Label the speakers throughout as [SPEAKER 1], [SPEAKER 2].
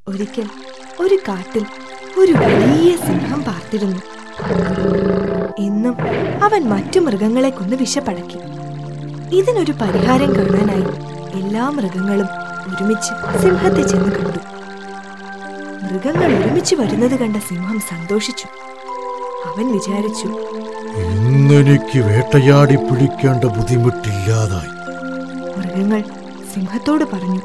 [SPEAKER 1] ഒരിക്കൽ ഒരു കാട്ടിൽ ഒരു വലിയ സിംഹം പാർത്തിരുന്നു എന്നും അവൻ മറ്റു മൃഗങ്ങളെ കൊന്ന് വിശപ്പടക്കി ഇതിനൊരു പരിഹാരം കാണാനായി എല്ലാ മൃഗങ്ങളും ഒരുമിച്ച് സിംഹത്തെ ചെന്ന് കണ്ടു മൃഗങ്ങൾ ഒരുമിച്ച് വരുന്നത് കണ്ട സിംഹം സന്തോഷിച്ചു അവൻ വിചാരിച്ചു
[SPEAKER 2] ഇന്നെനിക്ക് വേട്ടയാടി പിടിക്കേണ്ട ബുദ്ധിമുട്ടില്ലാതായി
[SPEAKER 1] മൃഗങ്ങൾ സിംഹത്തോട് പറഞ്ഞു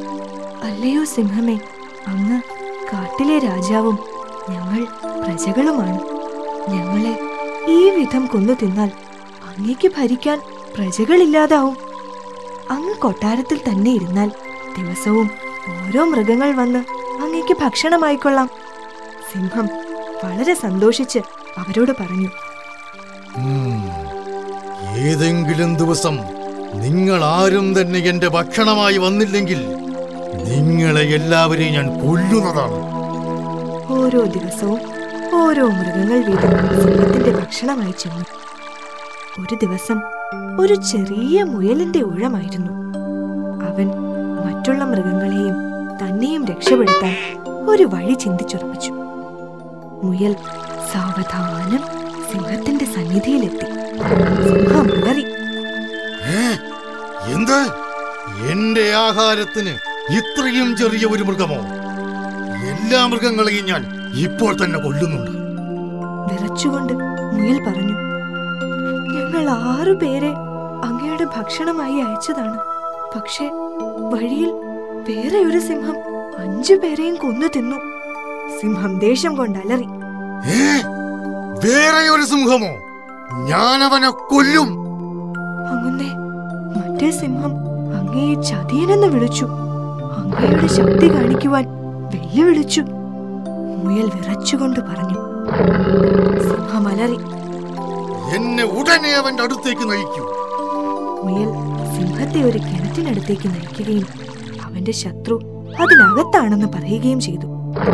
[SPEAKER 1] അല്ലയോ സിംഹമേ അങ്ങ് കാട്ടിലെ രാജാവും ഞങ്ങൾ പ്രജകളുമാണ് ഞങ്ങളെ ഈ വിധം കൊന്നു തിന്നാൽ അങ്ങേക്ക് ഭരിക്കാൻ പ്രജകളില്ലാതാവും അങ്ങ് കൊട്ടാരത്തിൽ തന്നെ ഇരുന്നാൽ ദിവസവും ഓരോ മൃഗങ്ങൾ വന്ന് അങ്ങേക്ക് ഭക്ഷണമായിക്കൊള്ളാം സിംഹം വളരെ സന്തോഷിച്ച് അവരോട് പറഞ്ഞു
[SPEAKER 2] ഉം. ഏതെങ്കിലും ദിവസം നിങ്ങൾ ആരും തന്നെ എന്റെ ഭക്ഷണമായി വന്നില്ലെങ്കിൽ നിങ്ങളെ എല്ലാവരെയും ഞാൻ കൊല്ലുന്നതാണ്
[SPEAKER 1] ഓരോ ദിവസവും ഓരോ മൃഗങ്ങൾ വീതം സിംഹത്തിന്റെ ഭക്ഷണമായി ചെന്നു ഒരു ദിവസം ഒരു ചെറിയ മുയലിന്റെ ഊഴമായിരുന്നു അവൻ മറ്റുള്ള മൃഗങ്ങളെയും തന്നെയും രക്ഷപ്പെടുത്താൻ ഒരു വഴി ചിന്തിച്ചുറപ്പിച്ചു മുയൽ സാവധാനം സിംഹത്തിന്റെ സന്നിധിയിലെത്തി സിംഹം ഉളറി
[SPEAKER 2] ഏ? എന്ത് എന്റെ ആഹാരത്തിന് ഇത്രയും ചെറിയ ഒരു മൃഗമോ എല്ലാ മൃഗങ്ങളെയും ഞാൻ ഇപ്പോൾ തന്നെ കൊല്ലുന്നുണ്ട്
[SPEAKER 1] വിറച്ചുകൊണ്ട് മുയൽ പറഞ്ഞു ഞങ്ങൾ ആറു പേരെ അങ്ങയുടെ ഭക്ഷണമായി അയച്ചതാണ് പക്ഷേ വഴിയിൽ വേറെ ഒരു സിംഹം അഞ്ചു പേരെയും കൊന്നു തിന്നു സിംഹം ദേഷ്യം കൊണ്ട് അലറി
[SPEAKER 2] ഏ? വേറെ ഒരു സിംഹമോ ഞാൻ അവനെ കൊല്ലും
[SPEAKER 1] അങ്ങുന്നേ മറ്റേ സിംഹം അങ്ങയെ ചതിയനെന്ന് വിളിച്ചു അങ്ങയുടെ ശക്തി കാണിക്കുവാൻ വെല്ലുവിളിച്ചു മുയൽ വിറച്ചുകൊണ്ട് പറഞ്ഞു സിംഹം അലറി
[SPEAKER 2] എന്നെ ഉടനെ അവന്റെ അടുത്തേക്ക് നയിക്കൂ
[SPEAKER 1] മുയൽ സിംഹത്തെ ഒരു കിണറ്റിനടുത്തേക്ക് നയിക്കുകയും അവന്റെ ശത്രു അതിനകത്താണെന്ന് പറയുകയും ചെയ്തു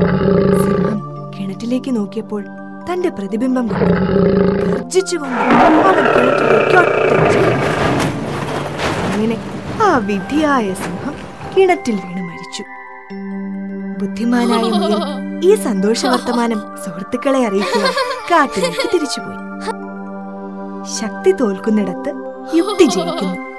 [SPEAKER 1] സിംഹം കിണറ്റിലേക്ക് നോക്കിയപ്പോൾ തന്റെ പ്രതിബിംബം കണ്ടു ഗർജിച്ചുകൊണ്ട് അവൻ കിണറ്റിലേക്ക് ഒറ്റ അങ്ങനെ ആ വിധിയായ സിംഹം കിണറ്റിൽ വീണ് മരിച്ചു ബുദ്ധിമാനായ മുയൽ ഈ സന്തോഷ വർത്തമാനം സുഹൃത്തുക്കളെ അറിയിക്കുവാൻ കാട്ടിലേക്ക് തിരിച്ചുപോയി ശക്തി തോൽക്കുന്നിടത്ത് യുക്തി ജയിക്കുന്നു